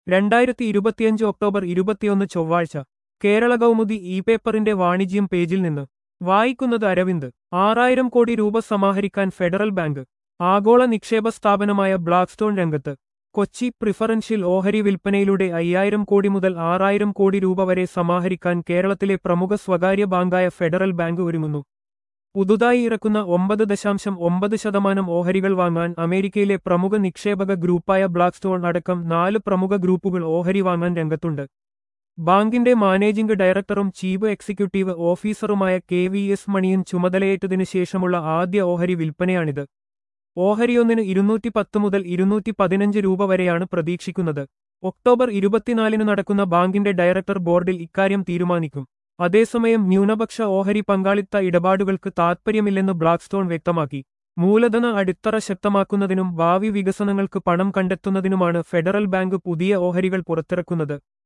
രണ്ടായിരത്തി ഇരുപത്തിയഞ്ച് ഒക്ടോബർ ഇരുപത്തിയൊന്ന് ചൊവ്വാഴ്ച കേരള കൗമുദി ഇ പേപ്പറിന്റെ വാണിജ്യം പേജിൽ നിന്ന് വായിക്കുന്നത് അരവിന്ദ് ആറായിരം കോടി രൂപ സമാഹരിക്കാൻ ഫെഡറൽ ബാങ്ക് ആഗോള നിക്ഷേപ സ്ഥാപനമായ ബ്ലാക്ക്സ്റ്റോൺ രംഗത്ത് കൊച്ചി പ്രിഫറൻഷ്യൽ ഓഹരി വിൽപ്പനയിലൂടെ അയ്യായിരം കോടി മുതൽ ആറായിരം കോടി രൂപ വരെ സമാഹരിക്കാൻ കേരളത്തിലെ പ്രമുഖ സ്വകാര്യ ബാങ്കായ ഫെഡറൽ ബാങ്ക് ഒരുങ്ങുന്നു പുതുതായി ഇറക്കുന്ന ഒമ്പത് ദശാംശം ഒമ്പത് ശതമാനം ഓഹരികൾ വാങ്ങാൻ അമേരിക്കയിലെ പ്രമുഖ നിക്ഷേപക ഗ്രൂപ്പായ ബ്ലാക്ക്സ്റ്റോൺ അടക്കം നാല് പ്രമുഖ ഗ്രൂപ്പുകൾ ഓഹരി വാങ്ങാൻ രംഗത്തുണ്ട് ബാങ്കിന്റെ മാനേജിംഗ് ഡയറക്ടറും ചീഫ് എക്സിക്യൂട്ടീവ് ഓഫീസറുമായ കെ വി എസ് മണിയൻ ചുമതലയേറ്റതിനു ശേഷമുള്ള ആദ്യ ഓഹരി വിൽപ്പനയാണിത് ഓഹരിയൊന്നിന് ഇരുന്നൂറ്റി പത്ത് മുതൽ ഇരുന്നൂറ്റി പതിനഞ്ച് രൂപ വരെയാണ് പ്രതീക്ഷിക്കുന്നത് ഒക്ടോബർ ഇരുപത്തിനാലിന് നടക്കുന്ന ബാങ്കിന്റെ ഡയറക്ടർ ബോർഡിൽ ഇക്കാര്യം തീരുമാനിക്കും അതേസമയം ന്യൂനപക്ഷ ഓഹരി പങ്കാളിത്ത ഇടപാടുകൾക്ക് താൽപ്പര്യമില്ലെന്ന് ബ്ലാക്ക്സ്റ്റോൺ വ്യക്തമാക്കി മൂലധന അടിത്തറ ശക്തമാക്കുന്നതിനും ഭാവി വികസനങ്ങൾക്ക് പണം കണ്ടെത്തുന്നതിനുമാണ് ഫെഡറൽ ബാങ്ക് പുതിയ ഓഹരികൾ പുറത്തിറക്കുന്നത്